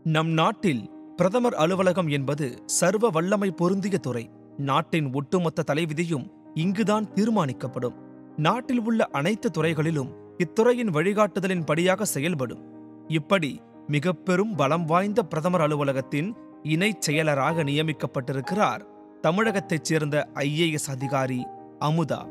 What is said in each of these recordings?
நம் நாட்டில் பிரதமர் அலுவலகம் என்பது சர்வ வல்லமை பொருந்திய துறை நாட்டின் ஒட்டுமொத்த தலைவிதியும் இங்குதான் தீர்மானிக்கப்படும் நாட்டில் உள்ள அனைத்து துறைகளிலும் இத்துறையின் வழிகாட்டுதலின் படியாக செயல்படும் இப்படி மிக பெரும் பலம் வாய்ந்த பிரதமர் அலுவலகத்தின் இணைச் செயலராக நியமிக்கப்பட்டிருக்கிறார் தமிழகத்தைச் சேர்ந்த ஐஏஎஸ் அதிகாரி அமுதா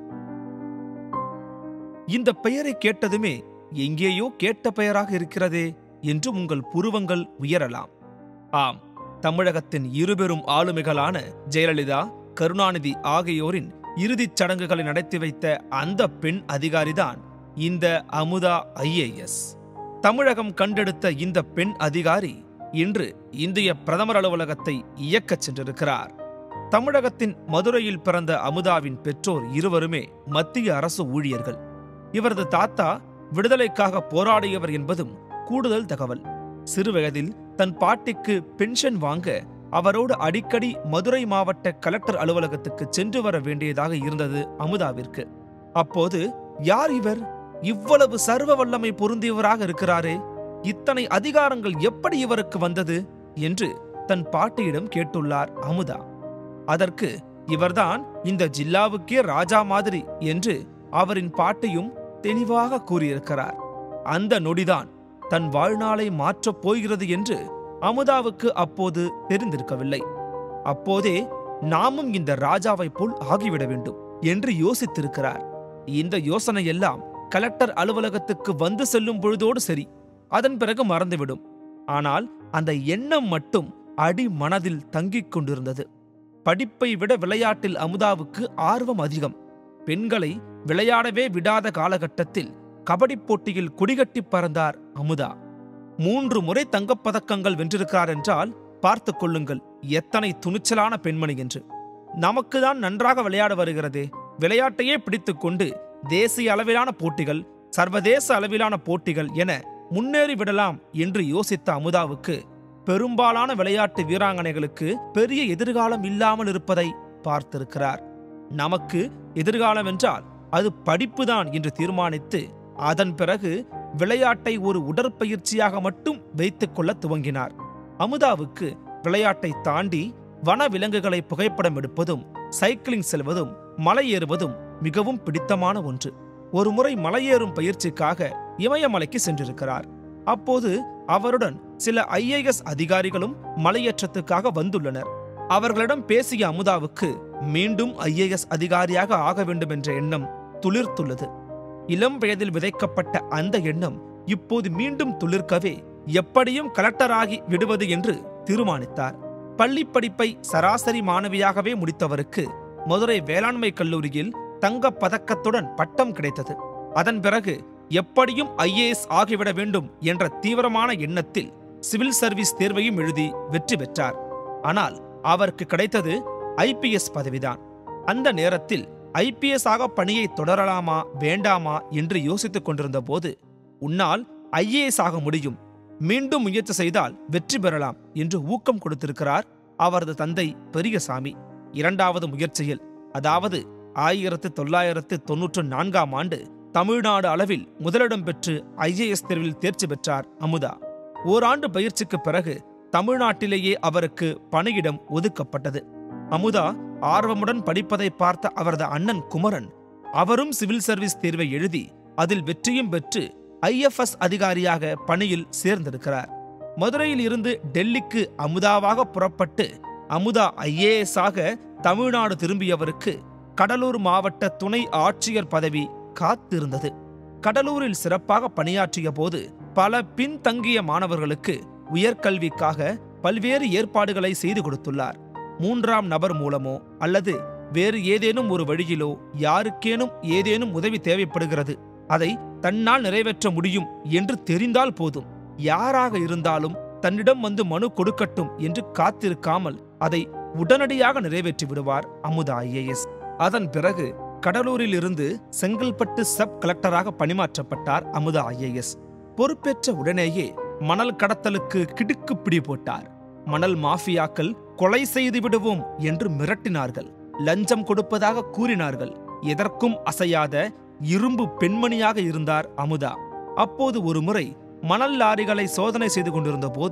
இந்த பெயரை கேட்டதுமே எங்கேயோ கேட்ட பெயராக இருக்கிறதே என்று உங்கள் புருவங்கள் உயரலாம் ஆம் தமிழகத்தின் இருபெரும் ஆளுமைகளான ஜெயலலிதா கருணாநிதி ஆகியோரின் இறுதிச் சடங்குகளை நடத்தி வைத்த அந்த பெண் அதிகாரிதான் இந்த அமுதா ஐஏஎஸ் தமிழகம் கண்டெடுத்த இந்த பெண் அதிகாரி இன்று இந்திய பிரதமர் அலுவலகத்தை இயக்கச் சென்றிருக்கிறார் தமிழகத்தின் மதுரையில் பிறந்த அமுதாவின் பெற்றோர் இருவருமே மத்திய அரசு ஊழியர்கள் இவரது தாத்தா விடுதலைக்காக போராடியவர் என்பதும் கூடுதல் தகவல் சிறுவயதில் தன் பாட்டிக்கு பென்ஷன் வாங்க அவரோடு அடிக்கடி மதுரை மாவட்ட கலெக்டர் அலுவலகத்துக்கு சென்று வர வேண்டியதாக இருந்தது அமுதாவிற்கு அப்போது யார் இவர் இவ்வளவு சர்வ வல்லமை பொருந்தியவராக இருக்கிறாரே இத்தனை அதிகாரங்கள் எப்படி இவருக்கு வந்தது என்று தன் பாட்டியிடம் கேட்டுள்ளார் அமுதா அதற்கு இவர்தான் இந்த ஜில்லாவுக்கே ராஜா மாதிரி என்று அவரின் பாட்டியும் தெளிவாக கூறியிருக்கிறார் அந்த நொடிதான் தன் வாழ்நாளை மாற்றப் போகிறது என்று அமுதாவுக்கு அப்போது தெரிந்திருக்கவில்லை அப்போதே நாமும் இந்த ராஜாவைப் போல் ஆகிவிட வேண்டும் என்று யோசித்திருக்கிறார் இந்த யோசனையெல்லாம் கலெக்டர் அலுவலகத்துக்கு வந்து செல்லும் பொழுதோடு சரி அதன் பிறகு மறந்துவிடும் ஆனால் அந்த எண்ணம் மட்டும் அடி மனதில் தங்கிக் கொண்டிருந்தது படிப்பை விட விளையாட்டில் அமுதாவுக்கு ஆர்வம் அதிகம் பெண்களை விளையாடவே விடாத காலகட்டத்தில் கபடி போட்டியில் கொடிகட்டி பறந்தார் அமுதா மூன்று முறை தங்கப்பதக்கங்கள் வென்றிருக்கிறார் என்றால் பார்த்து கொள்ளுங்கள் எத்தனை துணிச்சலான பெண்மணி என்று நமக்குதான் நன்றாக விளையாட வருகிறதே விளையாட்டையே பிடித்துக்கொண்டு தேசிய அளவிலான போட்டிகள் சர்வதேச அளவிலான போட்டிகள் என முன்னேறி விடலாம் என்று யோசித்த அமுதாவுக்கு பெரும்பாலான விளையாட்டு வீராங்கனைகளுக்கு பெரிய எதிர்காலம் இல்லாமல் இருப்பதை பார்த்திருக்கிறார் நமக்கு எதிர்காலம் என்றால் அது படிப்புதான் என்று தீர்மானித்து அதன் பிறகு விளையாட்டை ஒரு உடற்பயிற்சியாக மட்டும் வைத்துக் கொள்ள துவங்கினார் அமுதாவுக்கு விளையாட்டை தாண்டி வன விலங்குகளை புகைப்படம் எடுப்பதும் சைக்கிளிங் செல்வதும் மலை ஏறுவதும் மிகவும் பிடித்தமான ஒன்று ஒருமுறை மலையேறும் பயிற்சிக்காக இமயமலைக்கு சென்றிருக்கிறார் அப்போது அவருடன் சில ஐஏஎஸ் அதிகாரிகளும் மலையேற்றத்துக்காக வந்துள்ளனர் அவர்களிடம் பேசிய அமுதாவுக்கு மீண்டும் ஐஏஎஸ் அதிகாரியாக ஆக வேண்டும் என்ற எண்ணம் துளிர்த்துள்ளது இளம் வயதில் விதைக்கப்பட்ட அந்த எண்ணம் இப்போது மீண்டும் துளிர்க்கவே எப்படியும் கலெக்டராகி விடுவது என்று தீர்மானித்தார் பள்ளி படிப்பை சராசரி மாணவியாகவே முடித்தவருக்கு மதுரை வேளாண்மை கல்லூரியில் தங்கப் பதக்கத்துடன் பட்டம் கிடைத்தது அதன் பிறகு எப்படியும் ஐஏஎஸ் ஆகிவிட வேண்டும் என்ற தீவிரமான எண்ணத்தில் சிவில் சர்வீஸ் தேர்வையும் எழுதி வெற்றி பெற்றார் ஆனால் அவருக்கு கிடைத்தது ஐபிஎஸ் பதவிதான் அந்த நேரத்தில் ஐபிஎஸ் ஆக பணியை தொடரலாமா வேண்டாமா என்று யோசித்துக் கொண்டிருந்த போது உன்னால் ஐஏஎஸ் ஆக முடியும் மீண்டும் முயற்சி செய்தால் வெற்றி பெறலாம் என்று ஊக்கம் கொடுத்திருக்கிறார் அவரது தந்தை பெரியசாமி இரண்டாவது முயற்சியில் அதாவது ஆயிரத்து தொள்ளாயிரத்து தொன்னூற்று நான்காம் ஆண்டு தமிழ்நாடு அளவில் முதலிடம் பெற்று ஐஏஎஸ் தேர்வில் தேர்ச்சி பெற்றார் அமுதா ஓராண்டு பயிற்சிக்கு பிறகு தமிழ்நாட்டிலேயே அவருக்கு பணியிடம் ஒதுக்கப்பட்டது அமுதா ஆர்வமுடன் படிப்பதை பார்த்த அவரது அண்ணன் குமரன் அவரும் சிவில் சர்வீஸ் தேர்வை எழுதி அதில் வெற்றியும் பெற்று ஐஎஃப்எஸ் அதிகாரியாக பணியில் சேர்ந்திருக்கிறார் மதுரையில் இருந்து டெல்லிக்கு அமுதாவாக புறப்பட்டு அமுதா ஐஏஎஸ் ஆக தமிழ்நாடு திரும்பியவருக்கு கடலூர் மாவட்ட துணை ஆட்சியர் பதவி காத்திருந்தது கடலூரில் சிறப்பாக பணியாற்றிய போது பல பின்தங்கிய மாணவர்களுக்கு உயர்கல்விக்காக பல்வேறு ஏற்பாடுகளை செய்து கொடுத்துள்ளார் மூன்றாம் நபர் மூலமோ அல்லது வேறு ஏதேனும் ஒரு வழியிலோ யாருக்கேனும் ஏதேனும் உதவி தேவைப்படுகிறது அதை தன்னால் நிறைவேற்ற முடியும் என்று தெரிந்தால் போதும் யாராக இருந்தாலும் தன்னிடம் வந்து மனு கொடுக்கட்டும் என்று காத்திருக்காமல் அதை உடனடியாக நிறைவேற்றி விடுவார் அமுதா ஐஏஎஸ் அதன் பிறகு கடலூரில் இருந்து செங்கல்பட்டு சப் கலெக்டராக பணிமாற்றப்பட்டார் அமுதா ஐஏஎஸ் பொறுப்பேற்ற உடனேயே மணல் கடத்தலுக்கு கிடுக்கு பிடி போட்டார் மணல் மாஃபியாக்கள் கொலை செய்து விடுவோம் என்று மிரட்டினார்கள் லஞ்சம் கொடுப்பதாக கூறினார்கள் எதற்கும் அசையாத இரும்பு பெண்மணியாக இருந்தார் அமுதா அப்போது ஒருமுறை மணல் லாரிகளை சோதனை செய்து கொண்டிருந்த போது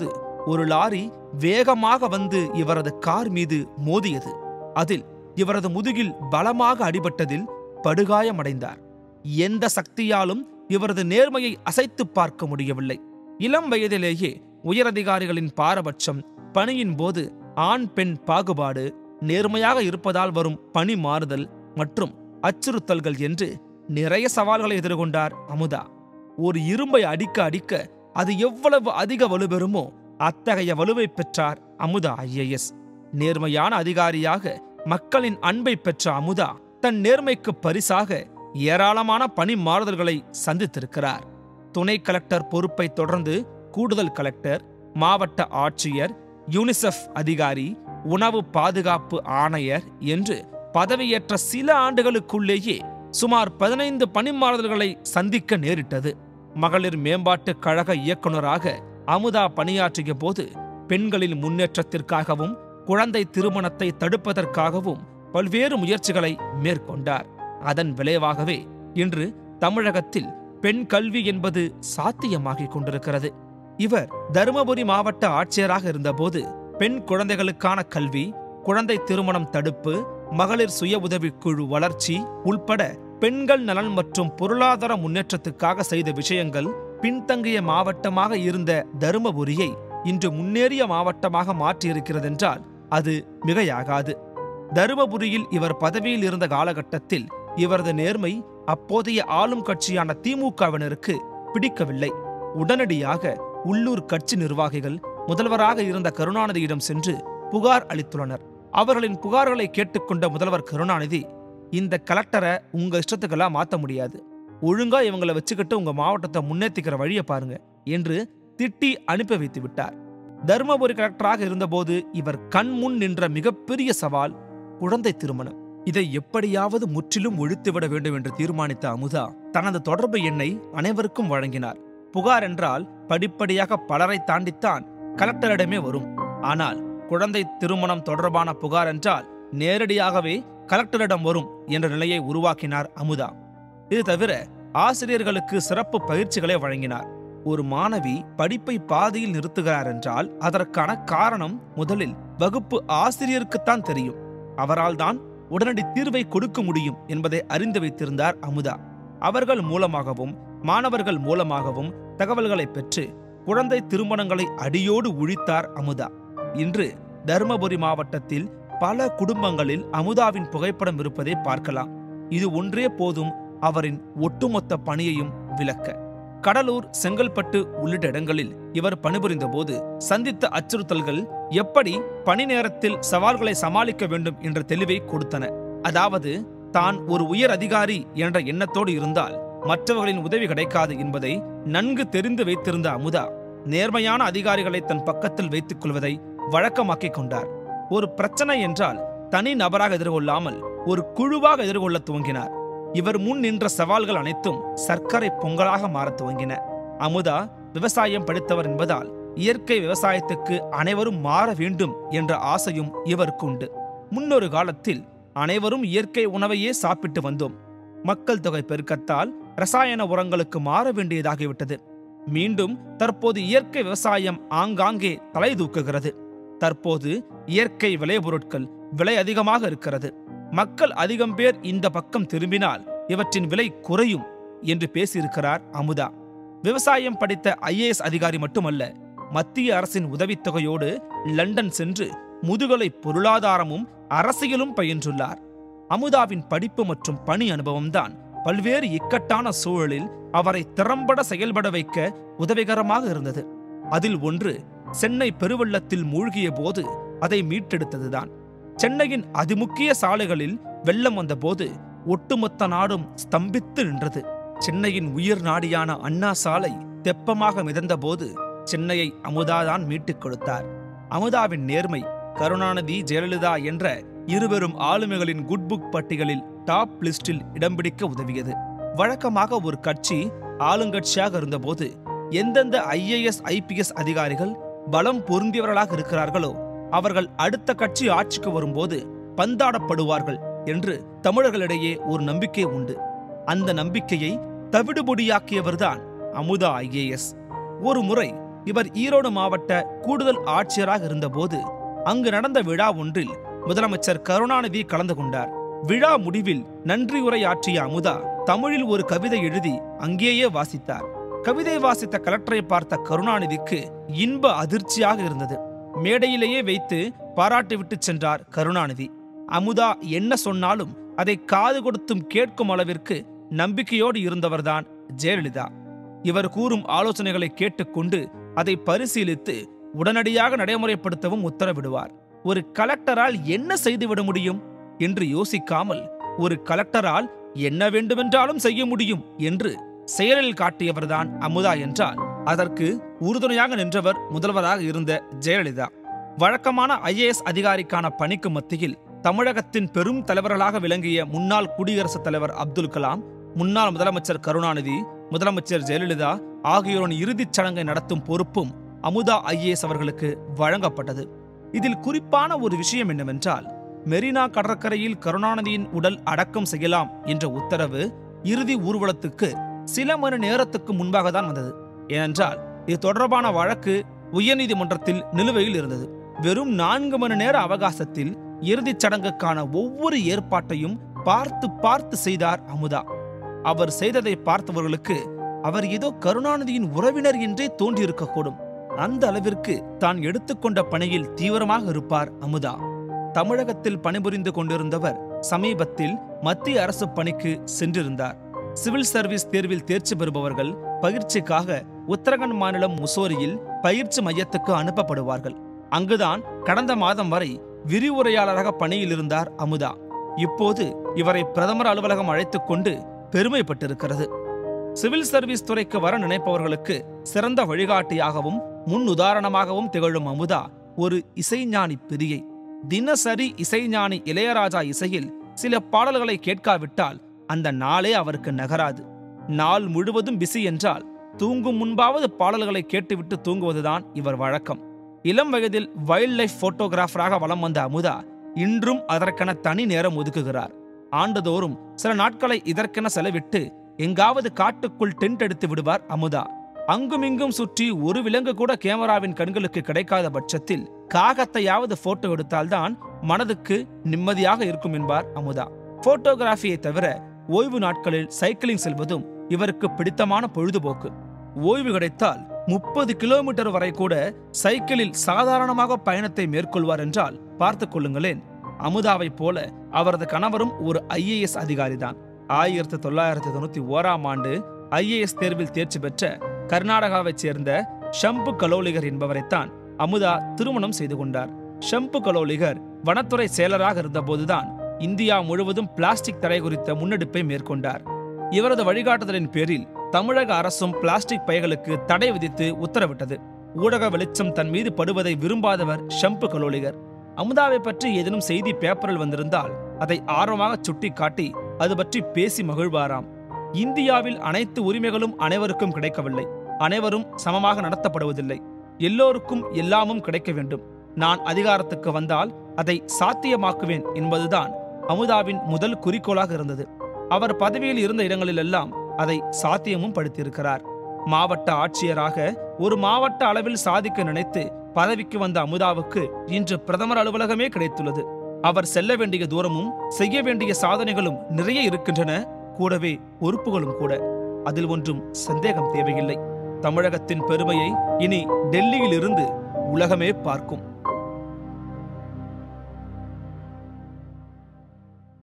ஒரு லாரி வேகமாக வந்து இவரது கார் மீது மோதியது அதில் இவரது முதுகில் பலமாக அடிபட்டதில் படுகாயமடைந்தார் எந்த சக்தியாலும் இவரது நேர்மையை அசைத்து பார்க்க முடியவில்லை இளம் வயதிலேயே உயரதிகாரிகளின் பாரபட்சம் பணியின் போது ஆண் பெண் பாகுபாடு நேர்மையாக இருப்பதால் வரும் பணி மாறுதல் மற்றும் அச்சுறுத்தல்கள் என்று நிறைய சவால்களை எதிர்கொண்டார் அமுதா ஒரு இரும்பை அடிக்க அடிக்க அது எவ்வளவு அதிக வலுப்பெறுமோ அத்தகைய வலுவை பெற்றார் அமுதா ஐஏஎஸ் நேர்மையான அதிகாரியாக மக்களின் அன்பை பெற்ற அமுதா தன் நேர்மைக்கு பரிசாக ஏராளமான பணி மாறுதல்களை சந்தித்திருக்கிறார் துணை கலெக்டர் பொறுப்பை தொடர்ந்து கூடுதல் கலெக்டர் மாவட்ட ஆட்சியர் யூனிசெஃப் அதிகாரி உணவு பாதுகாப்பு ஆணையர் என்று பதவியேற்ற சில ஆண்டுகளுக்குள்ளேயே சுமார் பதினைந்து பணிமாறுதல்களை சந்திக்க நேரிட்டது மகளிர் மேம்பாட்டுக் கழக இயக்குநராக அமுதா பணியாற்றிய போது பெண்களின் முன்னேற்றத்திற்காகவும் குழந்தை திருமணத்தை தடுப்பதற்காகவும் பல்வேறு முயற்சிகளை மேற்கொண்டார் அதன் விளைவாகவே இன்று தமிழகத்தில் பெண் கல்வி என்பது சாத்தியமாகிக் கொண்டிருக்கிறது இவர் தருமபுரி மாவட்ட ஆட்சியராக இருந்தபோது பெண் குழந்தைகளுக்கான கல்வி குழந்தை திருமணம் தடுப்பு மகளிர் சுய உதவிக் குழு வளர்ச்சி உள்பட பெண்கள் நலன் மற்றும் பொருளாதார முன்னேற்றத்துக்காக செய்த விஷயங்கள் பின்தங்கிய மாவட்டமாக இருந்த தருமபுரியை இன்று முன்னேறிய மாவட்டமாக மாற்றியிருக்கிறதென்றால் அது மிகையாகாது தருமபுரியில் இவர் பதவியில் இருந்த காலகட்டத்தில் இவரது நேர்மை அப்போதைய ஆளும் கட்சியான திமுகவினருக்கு பிடிக்கவில்லை உடனடியாக உள்ளூர் கட்சி நிர்வாகிகள் முதல்வராக இருந்த கருணாநிதியிடம் சென்று புகார் அளித்துள்ளனர் அவர்களின் புகார்களை கேட்டுக்கொண்ட முதல்வர் கருணாநிதி இந்த கலெக்டரை உங்க இஷ்டத்துக்கெல்லாம் மாத்த முடியாது ஒழுங்கா இவங்களை வச்சுக்கிட்டு உங்க மாவட்டத்தை முன்னேற்றிக்கிற வழியை பாருங்க என்று திட்டி அனுப்பி வைத்து விட்டார் தருமபுரி கலெக்டராக இருந்தபோது இவர் கண் முன் நின்ற மிகப்பெரிய சவால் குழந்தை திருமணம் இதை எப்படியாவது முற்றிலும் ஒழித்துவிட வேண்டும் என்று தீர்மானித்த அமுதா தனது தொடர்பு எண்ணை அனைவருக்கும் வழங்கினார் புகார் என்றால் படிப்படியாக பலரை தாண்டித்தான் கலெக்டரிடமே வரும் ஆனால் குழந்தை திருமணம் தொடர்பான புகார் என்றால் நேரடியாகவே கலெக்டரிடம் வரும் என்ற நிலையை உருவாக்கினார் அமுதா இது தவிர ஆசிரியர்களுக்கு சிறப்பு பயிற்சிகளை வழங்கினார் ஒரு மாணவி படிப்பை பாதியில் நிறுத்துகிறார் என்றால் அதற்கான காரணம் முதலில் வகுப்பு ஆசிரியருக்குத்தான் தெரியும் அவரால் தான் உடனடி தீர்வை கொடுக்க முடியும் என்பதை அறிந்து வைத்திருந்தார் அமுதா அவர்கள் மூலமாகவும் மாணவர்கள் மூலமாகவும் தகவல்களை பெற்று குழந்தை திருமணங்களை அடியோடு ஒழித்தார் அமுதா இன்று தருமபுரி மாவட்டத்தில் பல குடும்பங்களில் அமுதாவின் புகைப்படம் இருப்பதை பார்க்கலாம் இது ஒன்றே போதும் அவரின் ஒட்டுமொத்த பணியையும் விளக்க கடலூர் செங்கல்பட்டு உள்ளிட்ட இடங்களில் இவர் பணிபுரிந்த போது சந்தித்த அச்சுறுத்தல்கள் எப்படி பணி நேரத்தில் சவால்களை சமாளிக்க வேண்டும் என்ற தெளிவை கொடுத்தன அதாவது தான் ஒரு உயர் அதிகாரி என்ற எண்ணத்தோடு இருந்தால் மற்றவர்களின் உதவி கிடைக்காது என்பதை நன்கு தெரிந்து வைத்திருந்த அமுதா நேர்மையான அதிகாரிகளை தன் பக்கத்தில் வைத்துக் கொள்வதை வழக்கமாக்கிக் கொண்டார் ஒரு பிரச்சனை என்றால் தனி நபராக எதிர்கொள்ளாமல் ஒரு குழுவாக எதிர்கொள்ள துவங்கினார் இவர் முன் நின்ற சவால்கள் அனைத்தும் சர்க்கரை பொங்கலாக மாறத் துவங்கின அமுதா விவசாயம் படித்தவர் என்பதால் இயற்கை விவசாயத்துக்கு அனைவரும் மாற வேண்டும் என்ற ஆசையும் இவருக்கு உண்டு முன்னொரு காலத்தில் அனைவரும் இயற்கை உணவையே சாப்பிட்டு வந்தோம் மக்கள் தொகை பெருக்கத்தால் ரசாயன உரங்களுக்கு மாற வேண்டியதாகிவிட்டது மீண்டும் தற்போது இயற்கை விவசாயம் ஆங்காங்கே தலை தூக்குகிறது தற்போது இயற்கை விளைபொருட்கள் விலை அதிகமாக இருக்கிறது மக்கள் அதிகம் பேர் இந்த பக்கம் திரும்பினால் இவற்றின் விலை குறையும் என்று பேசியிருக்கிறார் அமுதா விவசாயம் படித்த ஐஏஎஸ் அதிகாரி மட்டுமல்ல மத்திய அரசின் உதவித்தொகையோடு லண்டன் சென்று முதுகலை பொருளாதாரமும் அரசியலும் பயின்றுள்ளார் அமுதாவின் படிப்பு மற்றும் பணி அனுபவம்தான் பல்வேறு இக்கட்டான சூழலில் அவரை திறம்பட செயல்பட வைக்க உதவிகரமாக இருந்தது அதில் ஒன்று சென்னை பெருவெள்ளத்தில் மூழ்கிய போது அதை மீட்டெடுத்ததுதான் சென்னையின் அதிமுக்கிய சாலைகளில் வெள்ளம் வந்தபோது ஒட்டுமொத்த நாடும் ஸ்தம்பித்து நின்றது சென்னையின் உயிர் நாடியான அண்ணா சாலை தெப்பமாக மிதந்தபோது சென்னையை அமுதாதான் மீட்டுக் கொடுத்தார் அமுதாவின் நேர்மை கருணாநிதி ஜெயலலிதா என்ற இருவரும் ஆளுமைகளின் குட் புக் பட்டியலில் டாப் லிஸ்டில் இடம் பிடிக்க உதவியது வழக்கமாக ஒரு கட்சி ஆளுங்கட்சியாக இருந்தபோது எந்தெந்த ஐஏஎஸ் ஐபிஎஸ் அதிகாரிகள் பலம் பொருந்தியவர்களாக இருக்கிறார்களோ அவர்கள் அடுத்த கட்சி ஆட்சிக்கு வரும்போது பந்தாடப்படுவார்கள் என்று தமிழர்களிடையே ஒரு நம்பிக்கை உண்டு அந்த நம்பிக்கையை தவிடுபொடியாக்கியவர்தான் அமுதா ஐஏஎஸ் ஒரு முறை இவர் ஈரோடு மாவட்ட கூடுதல் ஆட்சியராக இருந்தபோது அங்கு நடந்த விழா ஒன்றில் முதலமைச்சர் கருணாநிதி கலந்து கொண்டார் விழா முடிவில் நன்றியுரையாற்றிய அமுதா தமிழில் ஒரு கவிதை எழுதி அங்கேயே வாசித்தார் கவிதை வாசித்த கலெக்டரை பார்த்த கருணாநிதிக்கு இன்ப அதிர்ச்சியாக இருந்தது மேடையிலேயே வைத்து பாராட்டிவிட்டு சென்றார் கருணாநிதி அமுதா என்ன சொன்னாலும் அதை காது கொடுத்தும் கேட்கும் அளவிற்கு நம்பிக்கையோடு இருந்தவர்தான் ஜெயலலிதா இவர் கூறும் ஆலோசனைகளை கேட்டுக்கொண்டு அதை பரிசீலித்து உடனடியாக நடைமுறைப்படுத்தவும் உத்தரவிடுவார் ஒரு கலெக்டரால் என்ன செய்துவிட முடியும் என்று யோசிக்காமல் ஒரு கலெக்டரால் என்ன வேண்டுமென்றாலும் செய்ய முடியும் என்று செயலில் காட்டியவர்தான் அமுதா என்றால் அதற்கு உறுதுணையாக நின்றவர் முதல்வராக இருந்த ஜெயலலிதா வழக்கமான ஐஏஎஸ் அதிகாரிக்கான பணிக்கு மத்தியில் தமிழகத்தின் பெரும் தலைவர்களாக விளங்கிய முன்னாள் குடியரசுத் தலைவர் அப்துல் கலாம் முன்னாள் முதலமைச்சர் கருணாநிதி முதலமைச்சர் ஜெயலலிதா ஆகியோரின் இறுதிச் சடங்கை நடத்தும் பொறுப்பும் அமுதா ஐஏஎஸ் அவர்களுக்கு வழங்கப்பட்டது இதில் குறிப்பான ஒரு விஷயம் என்னவென்றால் மெரினா கடற்கரையில் கருணாநிதியின் உடல் அடக்கம் செய்யலாம் என்ற உத்தரவு இறுதி ஊர்வலத்துக்கு சில மணி நேரத்துக்கு முன்பாக தான் வந்தது ஏனென்றால் இது தொடர்பான வழக்கு உயர்நீதிமன்றத்தில் நிலுவையில் இருந்தது வெறும் நான்கு மணி நேர அவகாசத்தில் இறுதிச் சடங்குக்கான ஒவ்வொரு ஏற்பாட்டையும் பார்த்து பார்த்து செய்தார் அமுதா அவர் செய்ததை பார்த்தவர்களுக்கு அவர் ஏதோ கருணாநிதியின் உறவினர் என்றே தோன்றியிருக்கக்கூடும் அந்த அளவிற்கு தான் எடுத்துக்கொண்ட பணியில் தீவிரமாக இருப்பார் அமுதா தமிழகத்தில் பணிபுரிந்து கொண்டிருந்தவர் சமீபத்தில் மத்திய அரசு பணிக்கு சென்றிருந்தார் சிவில் சர்வீஸ் தேர்வில் தேர்ச்சி பெறுபவர்கள் பயிற்சிக்காக உத்தரகண்ட் மாநிலம் முசோரியில் பயிற்சி மையத்துக்கு அனுப்பப்படுவார்கள் அங்குதான் கடந்த மாதம் வரை விரிவுரையாளராக பணியில் இருந்தார் அமுதா இப்போது இவரை பிரதமர் அலுவலகம் அழைத்துக் கொண்டு பெருமைப்பட்டிருக்கிறது சிவில் சர்வீஸ் துறைக்கு வர நினைப்பவர்களுக்கு சிறந்த வழிகாட்டியாகவும் முன் உதாரணமாகவும் திகழும் அமுதா ஒரு இசைஞானி பிரியை தினசரி இசைஞானி இளையராஜா இசையில் சில பாடல்களை கேட்காவிட்டால் அந்த நாளே அவருக்கு நகராது நாள் முழுவதும் பிஸி என்றால் தூங்கும் முன்பாவது பாடல்களை கேட்டுவிட்டு தூங்குவதுதான் இவர் வழக்கம் இளம் வயதில் வைல்ட் லைஃப் போட்டோகிராஃபராக வலம் வந்த அமுதா இன்றும் அதற்கென தனி நேரம் ஒதுக்குகிறார் ஆண்டுதோறும் சில நாட்களை இதற்கென செலவிட்டு எங்காவது காட்டுக்குள் டென்ட் எடுத்து விடுவார் அமுதா அங்குமிங்கும் சுற்றி ஒரு விலங்கு கூட கேமராவின் கண்களுக்கு கிடைக்காத பட்சத்தில் காகத்தையாவது போட்டோ எடுத்தால்தான் மனதுக்கு நிம்மதியாக இருக்கும் என்பார் அமுதா போட்டோகிராஃபியை தவிர ஓய்வு நாட்களில் சைக்கிளிங் செல்வதும் இவருக்கு பிடித்தமான பொழுதுபோக்கு ஓய்வு கிடைத்தால் முப்பது கிலோமீட்டர் வரை கூட சைக்கிளில் சாதாரணமாக பயணத்தை மேற்கொள்வார் என்றால் பார்த்துக் கொள்ளுங்களேன் அமுதாவைப் போல அவரது கணவரும் ஒரு ஐஏஎஸ் அதிகாரிதான் ஆயிரத்தி தொள்ளாயிரத்தி தொண்ணூத்தி ஓராம் ஆண்டு ஐஏஎஸ் தேர்வில் தேர்ச்சி பெற்ற கர்நாடகாவைச் சேர்ந்த ஷம்பு கலோலிகர் என்பவரைத்தான் அமுதா திருமணம் செய்து கொண்டார் ஷம்பு கலோலிகர் வனத்துறை செயலராக இருந்தபோதுதான் இந்தியா முழுவதும் பிளாஸ்டிக் தடை குறித்த முன்னெடுப்பை மேற்கொண்டார் இவரது வழிகாட்டுதலின் பேரில் தமிழக அரசும் பிளாஸ்டிக் பைகளுக்கு தடை விதித்து உத்தரவிட்டது ஊடக வெளிச்சம் தன் மீது படுவதை விரும்பாதவர் ஷம்பு கலோலிகர் அமுதாவை பற்றி ஏதேனும் செய்தி பேப்பரில் வந்திருந்தால் அதை ஆர்வமாக சுட்டிக்காட்டி அது பற்றி பேசி மகிழ்வாராம் இந்தியாவில் அனைத்து உரிமைகளும் அனைவருக்கும் கிடைக்கவில்லை அனைவரும் சமமாக நடத்தப்படுவதில்லை எல்லோருக்கும் எல்லாமும் கிடைக்க வேண்டும் நான் அதிகாரத்துக்கு வந்தால் அதை சாத்தியமாக்குவேன் என்பதுதான் அமுதாவின் முதல் குறிக்கோளாக இருந்தது அவர் பதவியில் இருந்த இடங்களிலெல்லாம் அதை சாத்தியமும் படுத்தியிருக்கிறார் மாவட்ட ஆட்சியராக ஒரு மாவட்ட அளவில் சாதிக்க நினைத்து பதவிக்கு வந்த அமுதாவுக்கு இன்று பிரதமர் அலுவலகமே கிடைத்துள்ளது அவர் செல்ல வேண்டிய தூரமும் செய்ய வேண்டிய சாதனைகளும் நிறைய இருக்கின்றன கூடவே பொறுப்புகளும் கூட அதில் ஒன்றும் சந்தேகம் தேவையில்லை தமிழகத்தின் பெருமையை இனி டெல்லியில் இருந்து உலகமே பார்க்கும்